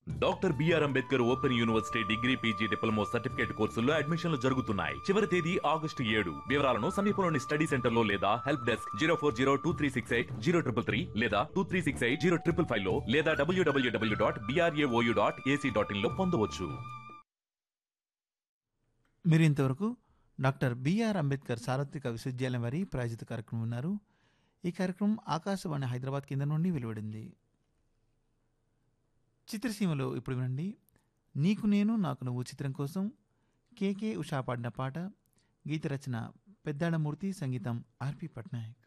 doctor BR Ambedkar open university degree PG diploma certificate కోర్సుల్లో అడ్మిషన్లు జరుగుతున్నాయి చివరి తేదీ ఆగస్టు ఏడు వివరాలను సమీపంలోని స్టడీ సెంటర్ లో లేదా help desk zero four zero two three six eight zero triple three లేదా two three six eight zero triple five లో లేదా WWW dot BRAOU dot AC dot in లో పొందవచ్చు మీరు ఇంతవరకు డాక్టర్ బిఆర్ అంబేద్కర్ సార్వత్రిక విశ్వవిద్యాలయం వారి ప్రాయోజిత కార్యక్రమం ఉన్నారు ఈ కార్యక్రమం ఆకాశవాణి హైదరాబాద్ కేంద్రం నుండి వెలువడింది చిత్రసీమలో ఇప్పుడు వినండి నీకు నేను నాకు నువ్వు చిత్రం కోసం కేకే ఉషా పాడిన పాట గీత రచన పెద్దాడమూర్తి సంగీతం ఆర్పి పట్నాయక్